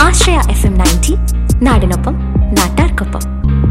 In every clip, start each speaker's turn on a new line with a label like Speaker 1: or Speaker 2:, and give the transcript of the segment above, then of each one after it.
Speaker 1: ആശ്രയ FM ninety നയൻറ്റി നാടിനൊപ്പം നാട്ടാർക്കൊപ്പം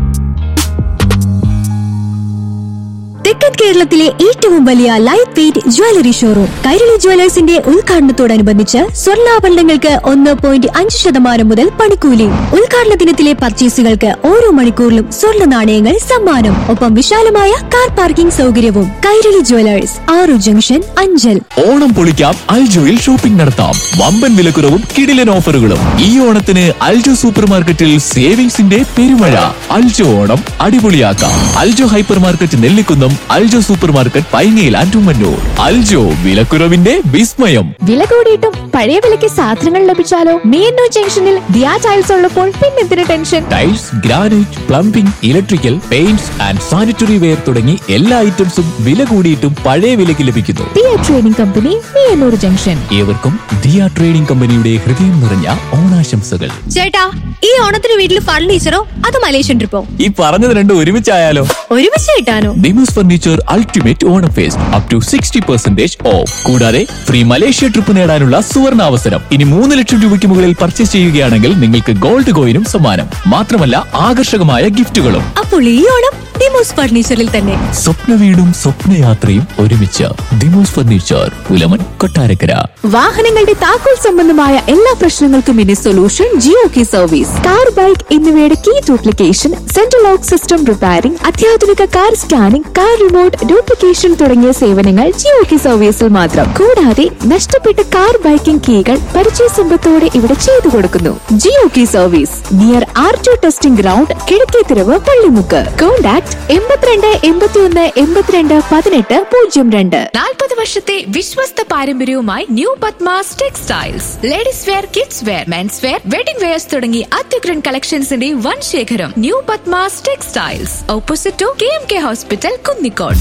Speaker 2: തെക്കൻ കേരളത്തിലെ ഏറ്റവും വലിയ light weight jewellery showroom Kairali ജ്വല്ലേഴ്സിന്റെ ഉദ്ഘാടനത്തോടനുബന്ധിച്ച് സ്വർണ്ണാഭരണങ്ങൾക്ക് ഒന്ന് പോയിന്റ് അഞ്ച് ശതമാനം മുതൽ പണിക്കൂലി ഉദ്ഘാടന ദിനത്തിലെ പർച്ചേസുകൾക്ക് ഓരോ മണിക്കൂറിലും സ്വർണ്ണ നാണയങ്ങൾ സമ്മാനം ഒപ്പം വിശാലമായ കാർ പാർക്കിംഗ് സൗകര്യവും കൈരളി ജ്വല്ലേഴ്സ് ആറു ജംഗ്ഷൻ അഞ്ചൽ
Speaker 3: ഓണം പൊളിക്കാം അൽജോയിൽ ഷോപ്പിംഗ് നടത്താം വമ്പൻ വിലക്കുറവും കിടിലൻ ഓഫറുകളും ഈ ഓണത്തിന് അൽജോ സൂപ്പർ മാർക്കറ്റിൽ സേവിങ്സിന്റെ പെരുമഴ അൽജോ ഓണം അടിപൊളിയാക്കാം Aljo hyper market Nellikunnam Aljo super market പൈങ്ങയിൽ ആൻഡുമന്നൂർ അൽജോ വിലക്കുറവിന്റെ വിസ്മയം
Speaker 4: വില കൂടിയിട്ടും പഴയ വിലയ്ക്ക് സാധനങ്ങൾ ലഭിച്ചാലോ മീനൂർ ജംഗ്ഷനിൽ ദിയാ ടൈൽസ് ഉള്ളപ്പോൾ പിന്നെന്തിന് tension
Speaker 3: tiles granite plumbing electrical paints and sanitary ware തുടങ്ങി എല്ലാ ഐറ്റംസും വില കൂടിയിട്ടും പഴയ വിലയ്ക്ക് ലഭിക്കുന്നു
Speaker 4: Diya trading company Meenoor junction
Speaker 3: ഏവർക്കും ദിയ ട്രേഡിംഗ് കമ്പനിയുടെ ഹൃദയം നിറഞ്ഞ ഓണാശംസകൾ
Speaker 2: ചേട്ടാ ഈ ഓണത്തിന് വീട്ടിൽ ഫർണിച്ചറോ അത് മലേഷ്യൻ ട്രിപ്പോ
Speaker 3: ഈ പറഞ്ഞത് രണ്ടും ഒരുമിച്ചായാലോ
Speaker 2: ഒരുമിച്ച് കിട്ടാനോ
Speaker 3: Demos furniture ultimate Onam fest up to sixty percentage off കൂടാതെ ഫ്രീ മലേഷ്യ ട്രിപ്പ് നേടാനുള്ള സുവർണ അവസരം ഇനി മൂന്ന് ലക്ഷം രൂപയ്ക്ക് മുകളിൽ പർച്ചേസ് ചെയ്യുകയാണെങ്കിൽ നിങ്ങൾക്ക് ഗോൾഡ് കോയിനും സമ്മാനം മാത്രമല്ല ആകർഷകമായ ഗിഫ്റ്റുകളും
Speaker 2: അപ്പോൾ ഈ ഓണം ഡിമോസ് ഫർണിച്ചറിൽ തന്നെ
Speaker 3: സ്വപ്ന വീടും സ്വപ്നയാത്രയും ഒരുമിച്ച് ദിമോസ് ഫർണിച്ചർ പുലമൻ കൊട്ടാരക്കര
Speaker 4: വാഹനങ്ങളുടെ താക്കോൽ സംബന്ധമായ എല്ലാ പ്രശ്നങ്ങൾക്കും ഇനി solution Jio key service car bike എന്നിവയുടെ key duplication central lock system repairing അത്യാധുനിക car scanning car remote duplication തുടങ്ങിയ സേവനങ്ങൾ ജിയോ കി സർവീസിൽ മാത്രം കൂടാതെ നഷ്ടപ്പെട്ട കാർ ബൈക്കിംഗ് കീകൾ പരിചയ സമ്പത്തോടെ ഇവിടെ ചെയ്തു കൊടുക്കുന്നു Jio key service near R T testing ground Kizhakkethiruvu Pallimukku contact എൺപത്തിരണ്ട് എൺപത്തിയൊന്ന് എൺപത്തിരണ്ട് പതിനെട്ട് പൂജ്യം രണ്ട്
Speaker 5: നാൽപ്പത് വർഷത്തെ വിശ്വസ്ത പാരമ്പര്യവുമായി new Padmas textiles ladies wear kids wear men's wear wedding wears തുടങ്ങി അത്യുഗ്രൻ കളക്ഷൻസിന്റെ വൻ ശേഖരം new Padmas textiles opposite to K M K hospital Kunnicode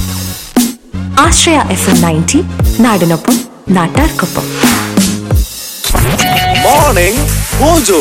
Speaker 1: Ashraya FM ninety നയൻറ്റി നാടിനൊപ്പം നാട്ടാർക്കൊപ്പം
Speaker 6: Morning Mojo.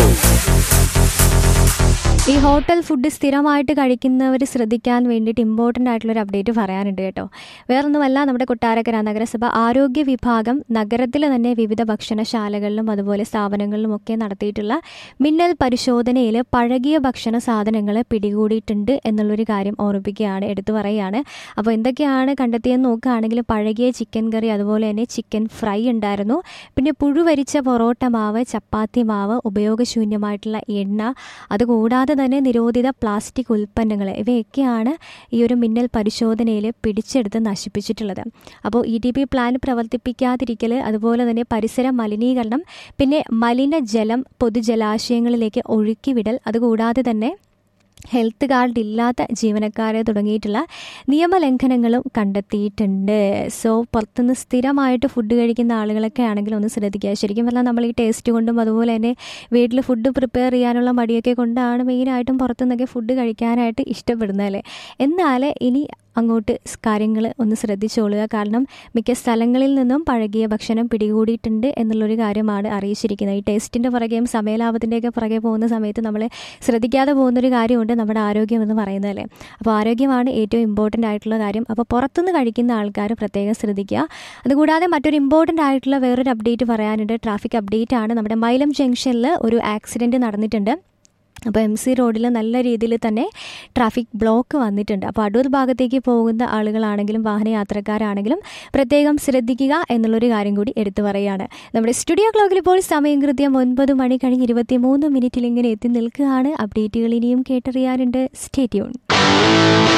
Speaker 7: ഈ ഹോട്ടൽ ഫുഡ് സ്ഥിരമായിട്ട് കഴിക്കുന്നവർ ശ്രദ്ധിക്കാൻ വേണ്ടിയിട്ട് ഇമ്പോർട്ടൻ്റ് ആയിട്ടുള്ള ഒരു അപ്ഡേറ്റ് പറയാനുണ്ട് കേട്ടോ വേറൊന്നുമല്ല നമ്മുടെ കൊട്ടാരക്കര നഗരസഭ ആരോഗ്യ വിഭാഗം നഗരത്തിൽ തന്നെ വിവിധ ഭക്ഷണശാലകളിലും അതുപോലെ സ്ഥാപനങ്ങളിലും ഒക്കെ നടത്തിയിട്ടുള്ള മിന്നൽ പരിശോധനയിൽ പഴകിയ ഭക്ഷണ സാധനങ്ങൾ പിടികൂടിയിട്ടുണ്ട് എന്നുള്ളൊരു കാര്യം ഓർമ്മിപ്പിക്കുകയാണ് എടുത്തു പറയുകയാണ് അപ്പോൾ എന്തൊക്കെയാണ് കണ്ടെത്തിയെന്ന് നോക്കുകയാണെങ്കിൽ പഴകിയ ചിക്കൻ കറി അതുപോലെ തന്നെ ചിക്കൻ ഫ്രൈ ഉണ്ടായിരുന്നു പിന്നെ പുഴുവരിച്ച പൊറോട്ട മാവ് ചപ്പാത്തി മാവ് ഉപയോഗശൂന്യമായിട്ടുള്ള എണ്ണ അതുകൂടാതെ തന്നെ നിരോധിത പ്ലാസ്റ്റിക് ഉൽപ്പന്നങ്ങൾ ഇവയൊക്കെയാണ് ഈ ഒരു മിന്നൽ പരിശോധനയിൽ പിടിച്ചെടുത്ത് നശിപ്പിച്ചിട്ടുള്ളത് അപ്പോൾ ഇ ടി പി പ്ലാൻ പ്രവർത്തിപ്പിക്കാതിരിക്കൽ അതുപോലെ തന്നെ പരിസര മലിനീകരണം പിന്നെ മലിനജലം പൊതുജലാശയങ്ങളിലേക്ക് ഒഴുക്കിവിടൽ അതുകൂടാതെ തന്നെ ഹെൽത്ത് കാർഡ് ഇല്ലാത്ത ജീവനക്കാരെ തുടങ്ങിയിട്ടുള്ള നിയമലംഘനങ്ങളും കണ്ടെത്തിയിട്ടുണ്ട് സോ പുറത്തുനിന്ന് സ്ഥിരമായിട്ട് ഫുഡ് കഴിക്കുന്ന ആളുകളൊക്കെ ആണെങ്കിൽ ഒന്ന് ശ്രദ്ധിക്കുക ശരിക്കും പറഞ്ഞാൽ നമ്മൾ ഈ ടേസ്റ്റ് കൊണ്ടും അതുപോലെ തന്നെ വീട്ടിൽ ഫുഡ് പ്രിപ്പയർ ചെയ്യാനുള്ള മടിയൊക്കെ കൊണ്ടാണ് മെയിനായിട്ടും പുറത്തുനിന്നൊക്കെ ഫുഡ് കഴിക്കാനായിട്ട് ഇഷ്ടപ്പെടുന്നത് അല്ലേ എന്നാൽ ഇനി അങ്ങോട്ട് കാര്യങ്ങൾ ഒന്ന് ശ്രദ്ധിച്ചോളുക കാരണം മിക്ക സ്ഥലങ്ങളിൽ നിന്നും പഴകിയ ഭക്ഷണം പിടികൂടിയിട്ടുണ്ട് എന്നുള്ളൊരു കാര്യമാണ് അറിയിച്ചിരിക്കുന്നത് ഈ ടേസ്റ്റിൻ്റെ പുറകെയും സമയലാഭത്തിൻ്റെയൊക്കെ പുറകെ പോകുന്ന സമയത്ത് നമ്മൾ ശ്രദ്ധിക്കാതെ പോകുന്നൊരു കാര്യമുണ്ട് നമ്മുടെ ആരോഗ്യം എന്ന് പറയുന്നത് അല്ലേ അപ്പോൾ ആരോഗ്യമാണ് ഏറ്റവും ഇമ്പോർട്ടൻ്റ് ആയിട്ടുള്ള കാര്യം അപ്പോൾ പുറത്തുനിന്ന് കഴിക്കുന്ന ആൾക്കാർ പ്രത്യേകം ശ്രദ്ധിക്കുക അതുകൂടാതെ മറ്റൊരു ഇമ്പോർട്ടൻ്റ് ആയിട്ടുള്ള വേറൊരു അപ്ഡേറ്റ് പറയാനുണ്ട് ട്രാഫിക് അപ്ഡേറ്റ് ആണ് നമ്മുടെ മൈലം ജംഗ്ഷനിൽ ഒരു ആക്സിഡൻറ്റ് നടന്നിട്ടുണ്ട് അപ്പോൾ എം സി റോഡിൽ നല്ല രീതിയിൽ തന്നെ ട്രാഫിക് ബ്ലോക്ക് വന്നിട്ടുണ്ട് അപ്പോൾ അടൂർ ഭാഗത്തേക്ക് പോകുന്ന ആളുകളാണെങ്കിലും വാഹനയാത്രക്കാരാണെങ്കിലും പ്രത്യേകം ശ്രദ്ധിക്കുക എന്നുള്ളൊരു കാര്യം കൂടി എടുത്തു പറയുകയാണ് നമ്മുടെ സ്റ്റുഡിയോ ക്ലോക്കിൽ ഇപ്പോൾ സമയം കൃത്യം ഒൻപത് മണി കഴിഞ്ഞ് ഇരുപത്തി മൂന്ന് മിനിറ്റിൽ ഇങ്ങനെ എത്തി നിൽക്കുകയാണ് അപ്ഡേറ്റുകൾ ഇനിയും കേട്ടറിയാനുണ്ട് സ്റ്റേറ്റ്യൂൺ